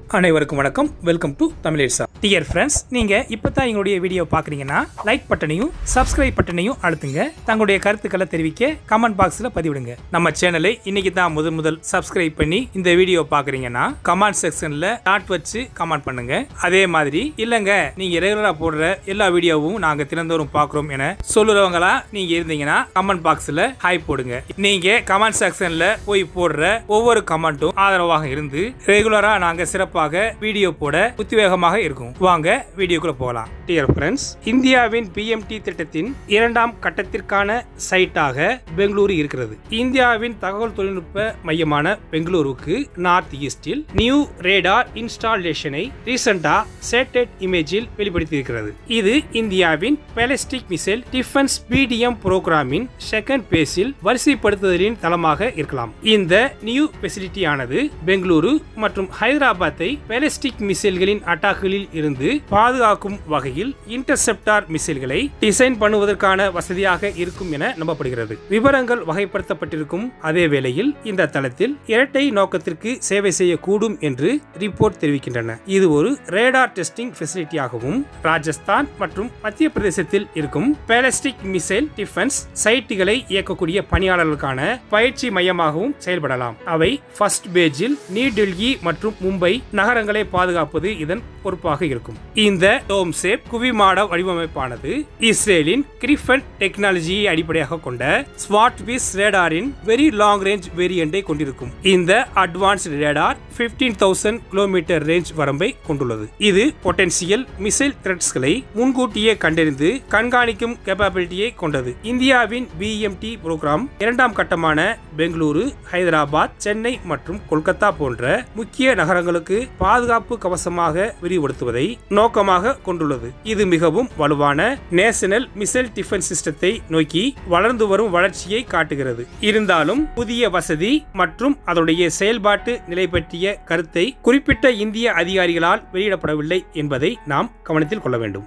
அனைவருக்கும் வணக்கம் welcome to தமிழேசா டியர் ஃப்ரெண்ட்ஸ் நீங்க இப்பதான் எங்களுடைய வீடியோ பாக்குறீங்கன்னா லைக் பட்டனையும் சப்ஸ்கிரைப் பட்டனையும் அழுத்துங்க தங்களுடைய கருத்துக்களை தெரிவிக்க கமெண்ட் பாக்ஸ்ல பதிவிடுங்க நம்ம சேனலை இன்னைக்கு தான் முதல் முதல் சப்ஸ்கிரைப் பண்ணி இந்த வீடியோ பாக்குறீங்கன்னா கமெண்ட் செக்ஷன்ல டாட் வச்சு கமெண்ட் பண்ணுங்க அதே மாதிரி இல்லங்க நீங்க ரெகுலரா போடுற எல்லா வீடியோவும் நாங்க தினந்தோறும் பாக்குறோம் என சொல்லுறவங்களா நீங்க இருந்தீங்கன்னா கமெண்ட் பாக்ஸ்ல ஹாய் போடுங்க நீங்க கமெண்ட் செக்ஷன்ல போய் போடுற ஒவ்வொரு கமெண்ட்டும் ஆதரவாக இருந்து ரெகுலரா நாங்க சிறப்பாக வீடியோ போட உத்வேகமாக இருக்கும் வாங்க வீடியோக்குள்ள போகலாம் டியர் ஃப்ரெண்ட்ஸ் இந்தியாவின் பிஎம்டி திட்டத்தின் இரண்டாம் கட்டத்திற்கான சைட்டாக பெங்களூரு இருக்கிறது இந்தியாவின் தகவல் தொழில்நுட்ப மையமான பெங்களூருக்கு நார்த் ஈஸ்டில் நியூ ரேடார் இன்ஸ்டாலேஷனை ரீசெண்டா சேட்டலைட் இமேஜில் வெளிப்படுத்தியிருக்கிறது இது இந்தியாவின் பேலஸ்டிக் மிசைல் டிஃபென்ஸ் பிடிஎம் புரோகிராமின் செகண்ட் பேஸில் வரிசைப்படுத்துதலின் தளமாக இருக்கலாம் இந்த நியூ ஃபெசிலிட்டி ஆனது பெங்களூரு மற்றும் ஹைதராபாத்தை பேலஸ்டிக் மிசைல்களின் அட்டாக்குகளில் இருந்து பாதுகாக்கும் வகையில் இன்டர்செப்டார் மிசைல்களை டிசைன் பண்ணுவதற்கான வசதியாக இருக்கும் என நம்பப்படுகிறது விவரங்கள் வகைப்படுத்தப்பட்டிருக்கும் அதே வேளையில் இந்த தளத்தில் இரட்டை நோக்கத்திற்கு சேவை செய்யக்கூடும் என்று ரிப்போர்ட் தெரிவிக்கின்றன இது ஒரு ரேடார் டெஸ்டிங் ஃபெசிலிட்டியாகவும் ராஜஸ்தான் மற்றும் மத்திய பிரதேசத்தில் இருக்கும் பேலஸ்டிக் மிசைல் டிஃபென்ஸ் சைட்டுகளை இயக்கக்கூடிய பணியாளர்களுக்கான பயிற்சி மையமாகவும் செயல்படலாம் அவை ஃபர்ஸ்ட் பேஜில் நியூ டெல்லி மற்றும் மும்பை நகரங்களை பாதுகாப்பது இதன் பொறுப்பாக இருக்கும் இந்த டோம் சேப் குவிமாட வடிவமைப்பானது இஸ்ரேலின் கிரிஃபன் டெக்னாலஜியை அடிப்படையாக கொண்ட ஸ்வாட் விஸ் ரேடாரின் வெரி லாங் ரேஞ்ச் வேரியண்டை கொண்டிருக்கும் இந்த advanced radar 15000 thousand kilometre range வரம்பை கொண்டுள்ளது இது பொட்டன்சியல் மிசைல் த்ரெட்ஸ்களை முன்கூட்டியே கண்டறிந்து கண்காணிக்கும் கேப்பபிலிட்டியை கொண்டது இந்தியாவின் பிஎம்டி புரோகிராம் இரண்டாம் கட்டமான பெங்களூரு ஹைதராபாத் சென்னை மற்றும் கொல்கத்தா போன்ற முக்கிய நகரங்களுக்கு பாதுகாப்பு கவசமாக விரிவுபடுத்துவதை நோக்கமாக கொண்டுள்ளது இது மிகவும் வலுவான நேஷனல் மிசைல் டிஃபென்ஸ் சிஸ்டத்தை நோக்கி வளர்ந்து வரும் வளர்ச்சியை காட்டுகிறது இருந்தாலும் புதிய வசதி மற்றும் அதனுடைய செயல்பாட்டு நிலை பற்றிய கருத்தை குறிப்பிட்ட இந்திய அதிகாரிகளால் வெளியிடப்படவில்லை என்பதை நாம் கவனத்தில் கொள்ள வேண்டும்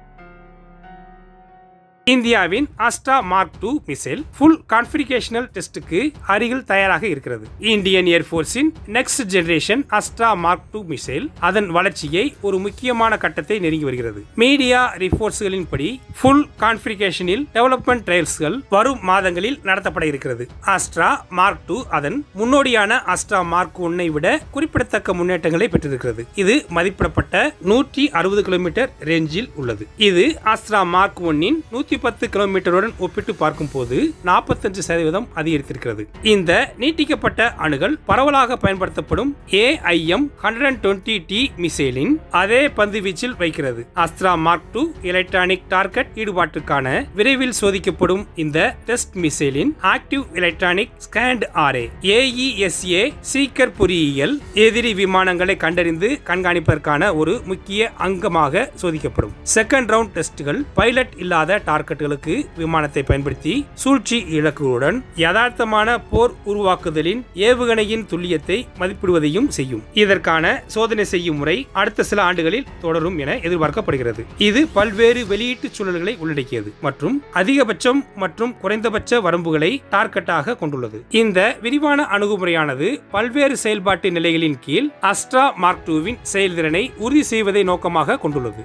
இந்தியாவின் Astra mark two missile full கான்ஃபிகரேஷனல் டெஸ்டுக்கு அருகில் தயாராக இருக்கிறது இந்தியன் ஏர்ஃபோர்ஸின் next generation Astra mark two missile அதன் வளர்ச்சியை ஒரு முக்கியமான கட்டத்தை நெருங்கி வருகிறது மீடியா ரிப்போர்ட்ஸ்களின் படி ஃபுல் கான்ஃபிகரேஷனில் டெவலப்மெண்ட் ட்ரையல்ஸ்கள் வரும் மாதங்களில் நடத்தப்பட இருக்கிறது அஸ்ட்ரா மார்க் டூ அதன் முன்னோடியான அஸ்ட்ரா மார்க் ஒன்னை விட குறிப்பிடத்தக்க முன்னேற்றங்களை பெற்றிருக்கிறது இது மதிப்பிடப்பட்ட நூற்றி அறுபது கிலோமீட்டர் ரேஞ்சில் உள்ளது இது அஸ்ட்ரா மார்க் ஒன்னின் நூத்தி பத்து கிலோமீட்டருடன் ஒப்பிட்டு பார்க்கும் போது நாற்பத்தஞ்சு சதவீதம் அதிகரித்திருக்கிறது இந்த நீட்டிக்கப்பட்ட அணுகல் பரவலாக பயன்படுத்தப்படும் ஏஐஎம் ஹண்ட்ரட் டுவெண்ட்டி டி மிசைலின் அதே பந்து வீச்சில் வைக்கிறது Astra mark two electronic target ஈடுபாட்டுக்கான விரைவில் சோதிக்கப்படும் இந்த டெஸ்ட் மிசைலின் active electronic scanned array AESA seeker பொறியியல் எதிரி விமானங்களை கண்டறிந்து கண்காணிப்பதற்கான ஒரு முக்கிய அங்கமாக சோதிக்கப்படும் செகண்ட் ரவுண்ட் டெஸ்ட்கள் பைலட் இல்லாத டார்கெட்டுகளுக்கு விமானத்தை பயன்படுத்தி சூழ்ச்சி இலக்குகளுடன் யதார்த்தமான போர் உருவாக்குதலின் ஏவுகணையின் துல்லியத்தை மதிப்பிடுவதையும் செய்யும் இதற்கான சோதனை செய்யும் முறை அடுத்த சில ஆண்டுகளில் தொடரும் என எதிர்பார்க்கப்படுகிறது இது பல்வேறு வெளியீட்டு சூழல்களை உள்ளடக்கியது மற்றும் அதிகபட்சம் மற்றும் குறைந்தபட்ச வரம்புகளை டார்கெட்டாக கொண்டுள்ளது இந்த விரிவான அணுகுமுறையானது பல்வேறு செயல்பாட்டு நிலைகளின் கீழ் அஸ்ட்ரா மார்க் டூவின் செயல்திறனை உறுதி செய்வதை நோக்கமாக கொண்டுள்ளது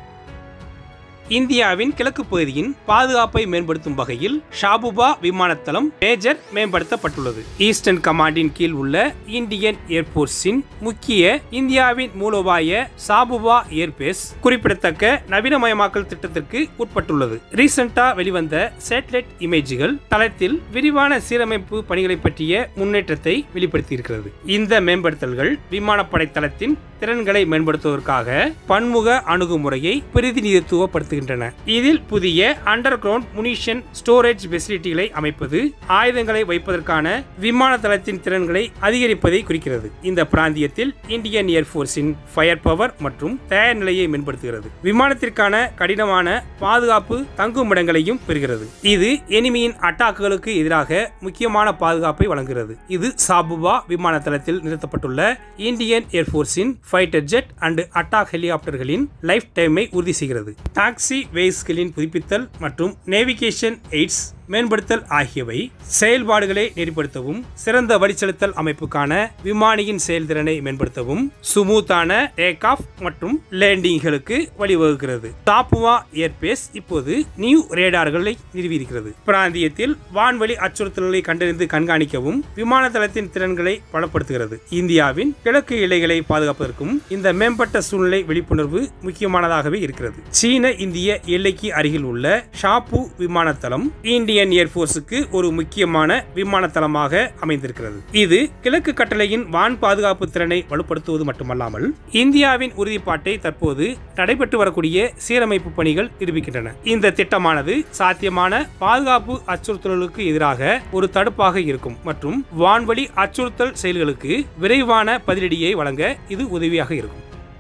இந்தியாவின் கிழக்கு பகுதியின் பாதுகாப்பை மேம்படுத்தும் வகையில் ஷாபுபா விமானத்தளம் மேஜர் மேம்படுத்தப்பட்டுள்ளது ஈஸ்டர்ன் கமாண்டின் கீழ் உள்ள இந்தியன் ஏர்போர்ஸின் முக்கிய இந்தியாவின் மூலோபாய சாபுபா ஏர்பேஸ் குறிப்பிடத்தக்க நவீனமயமாக்கல் திட்டத்திற்கு உட்பட்டுள்ளது ரீசெண்டா வெளிவந்த சேட்டலைட் இமேஜ்கள் தளத்தில் விரிவான சீரமைப்பு பணிகளை பற்றிய முன்னேற்றத்தை வெளிப்படுத்தியிருக்கிறது இந்த மேம்படுத்தல்கள் விமானப்படை தளத்தின் திறன்களை மேம்படுத்துவதற்காக பன்முக அணுகுமுறையை பிரதிநிதித்துவப்படுத்துகின்றன இதில் புதிய அண்டர் கிரவுண்ட் முனிஷன் ஸ்டோரேஜ் ஃபெசிலிட்டிகளை அமைப்பது ஆயுதங்களை வைப்பதற்கான விமான தளத்தின் திறன்களை அதிகரிப்பதை குறிக்கிறது இந்த பிராந்தியத்தில் இந்தியன் ஏர்போர்ஸின் ஃபயர் பவர் மற்றும் தயார் நிலையை மேம்படுத்துகிறது விமானத்திற்கான கடினமான பாதுகாப்பு தங்குமிடங்களையும் பெறுகிறது இது எனிமியின் அட்டாக்குகளுக்கு எதிராக முக்கியமான பாதுகாப்பை வழங்குகிறது இது சாபுவா விமான தளத்தில் நிறுத்தப்பட்டுள்ள இந்தியன் ஏர்போர்ஸின் ஃபைட்டர் ஜெட் அண்ட் அட்டாக் ஹெலிகாப்டர்களின் லைஃப் டைமை உறுதி செய்கிறது டாக்ஸி வேஸ்களின் புதுப்பித்தல் மற்றும் நேவிகேஷன் எய்ட்ஸ் மேம்படுத்தல் ஆகியவை செயல்பாடுகளை நெறிப்படுத்தவும் சிறந்த வழிசெலுத்தல் அமைப்புக்கான விமானியின் செயல்திறனை மேம்படுத்தவும் சுமூத்தான டேக் ஆஃப் மற்றும் லேண்டிங்களுக்கு வழிவகுக்கிறது தாப்புவா ஏர்பேஸ் இப்போது நியூ ரேடார்களை நிறுவியிருக்கிறது பிராந்தியத்தில் வான்வழி அச்சுறுத்தல்களை கண்டறிந்து கண்காணிக்கவும் விமான தளத்தின் திறன்களை பலப்படுத்துகிறது இந்தியாவின் கிழக்கு எல்லைகளை பாதுகாப்பதற்கும் இந்த மேம்பட்ட சூழ்நிலை விழிப்புணர்வு முக்கியமானதாகவே இருக்கிறது சீன இந்திய எல்லைக்கு அருகில் உள்ள ஷாப்பு விமானத்தளம் இந்தியன் ஏர்போர்ஸுக்கு ஒரு முக்கியமான விமான தளமாக அமைந்திருக்கிறது இது கிழக்கு கட்டளையின் வான் பாதுகாப்பு திறனை வலுப்படுத்துவது மட்டுமல்லாமல் இந்தியாவின் உறுதிப்பாட்டை தற்போது நடைபெற்று வரக்கூடிய சீரமைப்பு பணிகள் நிரூபிக்கின்றன இந்த திட்டமானது சாத்தியமான பாதுகாப்பு அச்சுறுத்தல்களுக்கு எதிராக ஒரு தடுப்பாக இருக்கும் மற்றும் வான்வழி அச்சுறுத்தல் செயல்களுக்கு விரைவான பதிலடியை வழங்க இது உதவியாக இருக்கும்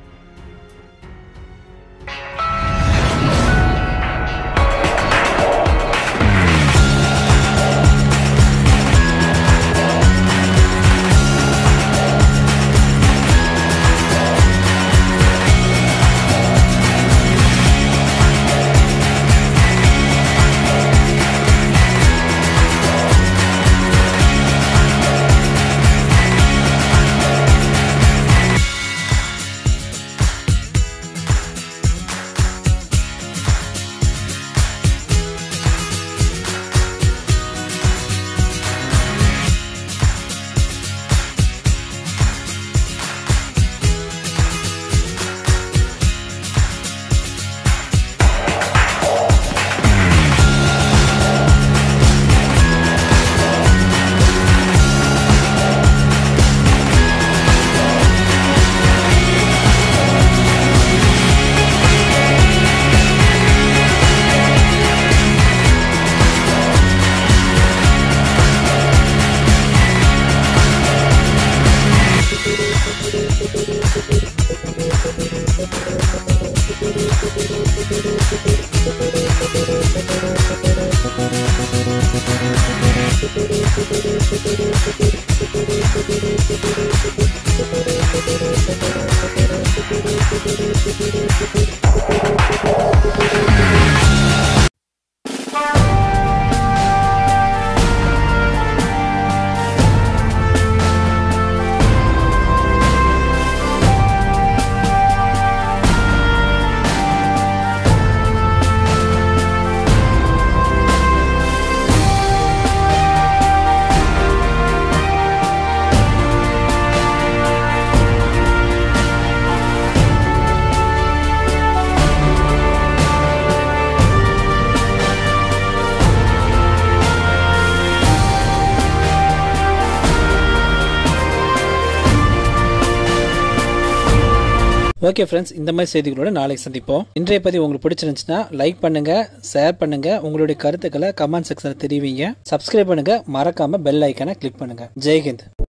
ஓகே ஃப்ரெண்ட்ஸ் இந்த மாதிரி செய்திகளோட நாளைக்கு சந்திப்போம் இன்றைய பதிவு உங்களுக்கு பிடிச்சிருந்துச்சுன்னா லைக் பண்ணுங்க ஷேர் பண்ணுங்க உங்களுடைய கருத்துக்களை கமெண்ட் செக்ஷனில் தெரிவிங்க சப்ஸ்கிரைப் பண்ணுங்க மறக்காம பெல் ஐக்கானை கிளிக் பண்ணுங்க ஜெய்ஹிந்த்